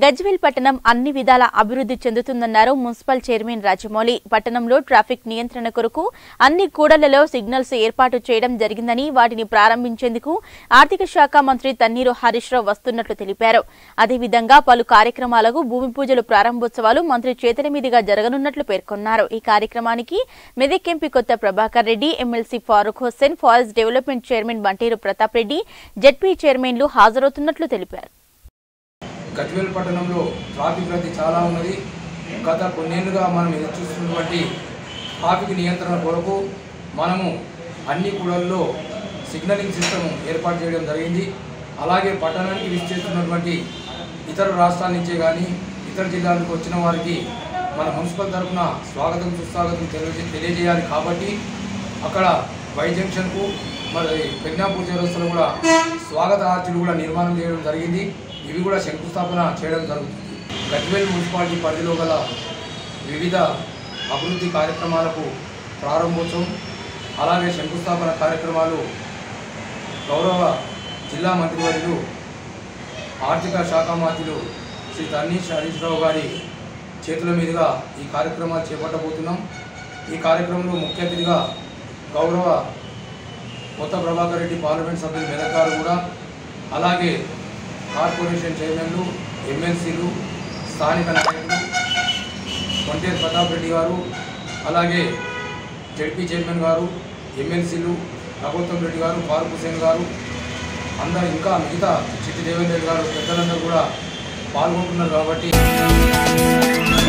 గజ్వేల్ పట్టణం అన్ని విధాల అభివృద్ధి చెందుతుందన్నారు మున్సిపల్ చైర్మన్ రాజమౌళి పట్టణంలో ట్రాఫిక్ నియంత్రణ కొరకు అన్ని కూడళ్లలో సిగ్నల్స్ ఏర్పాటు చేయడం జరిగిందని వాటిని ప్రారంభించేందుకు ఆర్థిక శాఖ మంత్రి తన్నీరు హరీష్ రావు వస్తున్నట్లు తెలిపారు అదేవిధంగా పలు కార్యక్రమాలకు భూమి పూజలు ప్రారంభోత్సవాలు మంత్రి చేతుల మీదుగా జరగనున్నట్లు పేర్కొన్నారు ఈ కార్యక్రమానికి Medak MP Kotha Prabhakar Reddy MLC Farooq Hussain forest development chairman Banteru Pratap Reddy ZP చైర్మన్లు హాజరవుతున్నట్లు తెలిపారు గజ్వేల్ పట్టణంలో ట్రాఫిక్ రద్దీ చాలా ఉన్నది గత కొన్నేళ్లుగా మనం ఎదురు చూస్తున్నటువంటి ట్రాఫిక్ నియంత్రణ కొరకు మనము అన్ని కూడల్లో సిగ్నలింగ్ సిస్టమ్ ఏర్పాటు చేయడం జరిగింది అలాగే పట్టణానికి విచ్చేస్తున్నటువంటి ఇతర రాష్ట్రాల నుంచే కానీ ఇతర జిల్లాల నుంచి వచ్చిన వారికి మన మున్సిపల్ తరఫున స్వాగతం సుస్వాగతం తెలియజే తెలియజేయాలి కాబట్టి అక్కడ వై జంక్షన్కు మరి ప్రజ్ఞాపూర్ చౌరస్తలో కూడా స్వాగత ఆర్చులు కూడా నిర్మాణం చేయడం జరిగింది ఇవి కూడా శంకుస్థాపన చేయడం జరుగుతుంది గజ్వేల్ మున్సిపాలిటీ పరిధిలో గల వివిధ అభివృద్ధి కార్యక్రమాలకు ప్రారంభోత్సవం అలాగే శంకుస్థాపన కార్యక్రమాలు గౌరవ జిల్లా మంత్రివర్యులు ఆర్థిక శాఖ మంత్రులు శ్రీ తన్నీష్ హరీష్ రావు గారి చేతుల మీదుగా ఈ కార్యక్రమాలు చేపట్టబోతున్నాం ఈ కార్యక్రమంలో ముఖ్య అతిథిగా గౌరవ కొత్త ప్రభాకర్ రెడ్డి పార్లమెంట్ సభ్యులు మెదక్ గారు కూడా అలాగే కార్పొరేషన్ చైర్మన్లు ఎమ్మెల్సీలు స్థానిక నాయకులు కొంటేరు ప్రతాప్ రెడ్డి గారు అలాగే జడ్పీ చైర్మన్ గారు ఎమ్మెల్సీలు రఘోత్తం రెడ్డి గారు ఫారూక్ హుసేన్ గారు అందరూ ఇంకా మిగతా చిట్టి దేవేంద్ర రెడ్డి గారు పెద్దలందరూ కూడా పాల్గొంటున్నారు కాబట్టి